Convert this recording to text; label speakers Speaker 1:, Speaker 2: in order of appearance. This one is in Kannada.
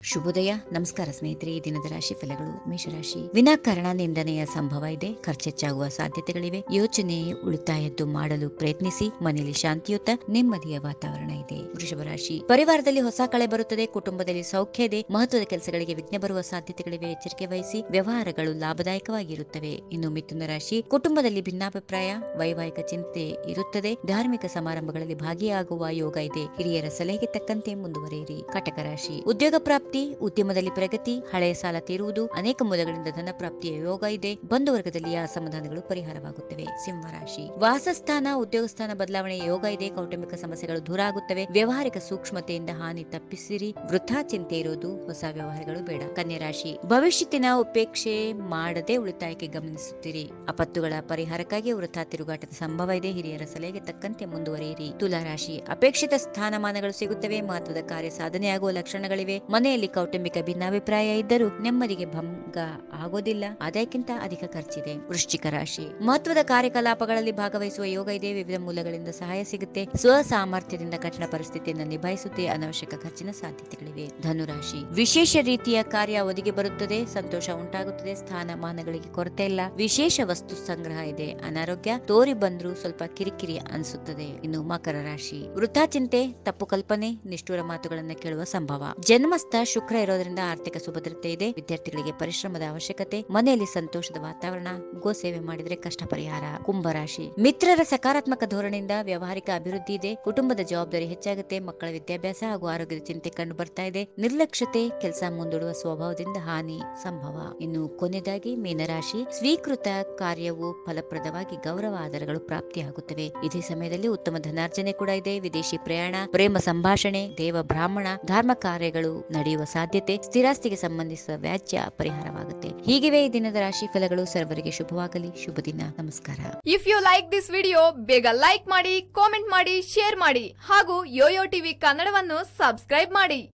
Speaker 1: ಶುಭೋದಯ ನಮಸ್ಕಾರ ಸ್ನೇಹಿತರೆ ಈ ದಿನದ ರಾಶಿ ಫಲಗಳು ಮೇಷರಾಶಿ ವಿನಾಕಾರಣ ನಿಂದನೆಯ ಸಂಭವ ಇದೆ ಖರ್ಚೆಚ್ಚಾಗುವ ಸಾಧ್ಯತೆಗಳಿವೆ ಯೋಚನೆ ಉಳಿತಾಯದ್ದು ಮಾಡಲು ಪ್ರಯತ್ನಿಸಿ ಮನೆಯಲ್ಲಿ ಶಾಂತಿಯುತ ನೆಮ್ಮದಿಯ ವಾತಾವರಣ ಇದೆ ವೃಷಭ ರಾಶಿ ಪರಿವಾರದಲ್ಲಿ ಹೊಸ ಕಳೆ ಬರುತ್ತದೆ ಕುಟುಂಬದಲ್ಲಿ ಸೌಖ್ಯ ಇದೆ ಮಹತ್ವದ ಕೆಲಸಗಳಿಗೆ ವಿಘ್ನ ಬರುವ ಸಾಧ್ಯತೆಗಳಿವೆ ಎಚ್ಚರಿಕೆ ವಹಿಸಿ ವ್ಯವಹಾರಗಳು ಲಾಭದಾಯಕವಾಗಿರುತ್ತವೆ ಇನ್ನು ಮಿಥುನ ರಾಶಿ ಕುಟುಂಬದಲ್ಲಿ ಭಿನ್ನಾಭಿಪ್ರಾಯ ವೈವಾಹಿಕ ಚಿಂತೆ ಇರುತ್ತದೆ ಧಾರ್ಮಿಕ ಸಮಾರಂಭಗಳಲ್ಲಿ ಭಾಗಿಯಾಗುವ ಯೋಗ ಇದೆ ಹಿರಿಯರ ಸಲಹೆಗೆ ತಕ್ಕಂತೆ ಮುಂದುವರಿಯಿರಿ ಕಟಕ ರಾಶಿ ಉದ್ಯೋಗ ಪ್ರಾಪ್ತಿ ಉದ್ಯಮದಲ್ಲಿ ಪ್ರಗತಿ ಹಳೆಯ ಸಾಲ ತೀರುವುದು ಅನೇಕ ಮೂಲಗಳಿಂದ ಧನ ಪ್ರಾಪ್ತಿಯ ಯೋಗ ಇದೆ ಬಂಧು ವರ್ಗದಲ್ಲಿ ಅಸಮಾಧಾನಗಳು ಪರಿಹಾರವಾಗುತ್ತವೆ ಸಿಂಹರಾಶಿ ವಾಸಸ್ಥಾನ ಉದ್ಯೋಗ ಸ್ಥಾನ ಬದಲಾವಣೆಯ ಯೋಗ ಇದೆ ಕೌಟುಂಬಿಕ ಸಮಸ್ಯೆಗಳು ದೂರ ಆಗುತ್ತವೆ ವ್ಯವಹಾರಿಕ ಸೂಕ್ಷ್ಮತೆಯಿಂದ ಹಾನಿ ತಪ್ಪಿಸಿರಿ ವೃಥಾ ಚಿಂತೆ ಇರುವುದು ಹೊಸ ವ್ಯವಹಾರಗಳು ಬೇಡ ಕನ್ಯಾ ರಾಶಿ ಭವಿಷ್ಯತ್ತಿನ ಉಪೇಕ್ಷೆ ಮಾಡದೆ ಉಳಿತಾಯಕ್ಕೆ ಗಮನಿಸುತ್ತೀರಿ ಅಪತ್ತುಗಳ ಪರಿಹಾರಕ್ಕಾಗಿ ವೃಥಾ ತಿರುಗಾಟದ ಸಂಭವ ಇದೆ ಹಿರಿಯರ ಸಲಹೆಗೆ ತಕ್ಕಂತೆ ಮುಂದುವರಿಯಿರಿ ತುಲಾ ರಾಶಿ ಅಪೇಕ್ಷಿತ ಸ್ಥಾನಮಾನಗಳು ಸಿಗುತ್ತವೆ ಮಹತ್ವದ ಕಾರ್ಯ ಸಾಧನೆಯಾಗುವ ಲಕ್ಷಣಗಳಿವೆ ಮನೆಯಲ್ಲಿ ಕೌಟುಂಬಿಕ ಭಿನ್ನಾಭಿಪ್ರಾಯ ಇದ್ದರೂ ನೆಮ್ಮದಿಗೆ ಭಂಗ ಆಗೋದಿಲ್ಲ ಆದಾಯಕ್ಕಿಂತ ಅಧಿಕ ಖರ್ಚಿದೆ ವೃಶ್ಚಿಕ ರಾಶಿ ಮಹತ್ವದ ಕಾರ್ಯಕಲಾಪಗಳಲ್ಲಿ ಭಾಗವಹಿಸುವ ಯೋಗ ಇದೆ ವಿವಿಧ ಮೂಲಗಳಿಂದ ಸಹಾಯ ಸಿಗುತ್ತೆ ಸ್ವ ಸಾಮರ್ಥ್ಯದಿಂದ ಕಠಿಣ ಪರಿಸ್ಥಿತಿಯನ್ನು ನಿಭಾಯಿಸುತ್ತೆ ಅನವಶ್ಯಕ ಖರ್ಚಿನ ಸಾಧ್ಯತೆಗಳಿವೆ ಧನುರಾಶಿ ವಿಶೇಷ ರೀತಿಯ ಕಾರ್ಯ ಒದಗಿ ಬರುತ್ತದೆ ಸಂತೋಷ ಉಂಟಾಗುತ್ತದೆ ಸ್ಥಾನಮಾನಗಳಿಗೆ ಕೊರತೆ ಇಲ್ಲ ವಿಶೇಷ ವಸ್ತು ಸಂಗ್ರಹ ಇದೆ ಅನಾರೋಗ್ಯ ತೋರಿ ಬಂದ್ರೂ ಸ್ವಲ್ಪ ಕಿರಿಕಿರಿ ಅನಿಸುತ್ತದೆ ಇನ್ನು ಮಕರ ರಾಶಿ ವೃಥಾ ಚಿಂತೆ ತಪ್ಪು ಕಲ್ಪನೆ ನಿಷ್ಠುರ ಮಾತುಗಳನ್ನ ಕೇಳುವ ಸಂಭವ ಜನ್ಮಸ್ಥ ಶುಕ್ರ ಇರೋದ್ರಿಂದ ಆರ್ಥಿಕ ಸುಭದ್ರತೆ ಇದೆ ವಿದ್ಯಾರ್ಥಿಗಳಿಗೆ ಪರಿಶ್ರಮದ ಅವಶ್ಯಕತೆ ಮನೆಯಲ್ಲಿ ಸಂತೋಷದ ವಾತಾವರಣ ಗೋ ಸೇವೆ ಮಾಡಿದ್ರೆ ಕಷ್ಟ ಪರಿಹಾರ ಕುಂಭರಾಶಿ ಮಿತ್ರರ ಸಕಾರಾತ್ಮಕ ಧೋರಣೆಯಿಂದ ವ್ಯವಹಾರಿಕ ಅಭಿವೃದ್ಧಿ ಇದೆ ಕುಟುಂಬದ ಜವಾಬ್ದಾರಿ ಹೆಚ್ಚಾಗುತ್ತೆ ಮಕ್ಕಳ ವಿದ್ಯಾಭ್ಯಾಸ ಹಾಗೂ ಆರೋಗ್ಯದ ಚಿಂತೆ ಕಂಡು ಬರ್ತಾ ಇದೆ ನಿರ್ಲಕ್ಷ್ಯತೆ ಕೆಲಸ ಮುಂದೂಡುವ ಸ್ವಭಾವದಿಂದ ಹಾನಿ ಸಂಭವ ಇನ್ನು ಕೊನೆಯದಾಗಿ ಮೀನರಾಶಿ ಸ್ವೀಕೃತ ಕಾರ್ಯವು ಫಲಪ್ರದವಾಗಿ ಗೌರವ ಆಧಾರಗಳು ಪ್ರಾಪ್ತಿಯಾಗುತ್ತವೆ ಇದೇ ಸಮಯದಲ್ಲಿ ಉತ್ತಮ ಧನಾರ್ಜನೆ ಕೂಡ ಇದೆ ವಿದೇಶಿ ಪ್ರಯಾಣ ಪ್ರೇಮ ಸಂಭಾಷಣೆ ದೇವ ಬ್ರಾಹ್ಮಣ ಧರ್ಮ ಕಾರ್ಯಗಳು ನಡೆಯುವ ಸಾಧ್ಯತೆ ಸ್ಥಿರಾಸ್ತಿಗೆ ಸಂಬಂಧಿಸಿದ ವ್ಯಾಜ್ಯ ಪರಿಹಾರವಾಗುತ್ತೆ ಹೀಗಿವೆ ಈ ದಿನದ ರಾಶಿ ಫಲಗಳು ಸರ್ವರಿಗೆ ಶುಭವಾಗಲಿ ಶುಭ ದಿನ ನಮಸ್ಕಾರ
Speaker 2: if you like this video ಬೇಗ ಲೈಕ್ ಮಾಡಿ ಕಾಮೆಂಟ್ ಮಾಡಿ ಶೇರ್ ಮಾಡಿ ಹಾಗೂ ಯೋಯೋ ಟಿವಿ ಕನ್ನಡವನ್ನು ಸಬ್ಸ್ಕ್ರೈಬ್ ಮಾಡಿ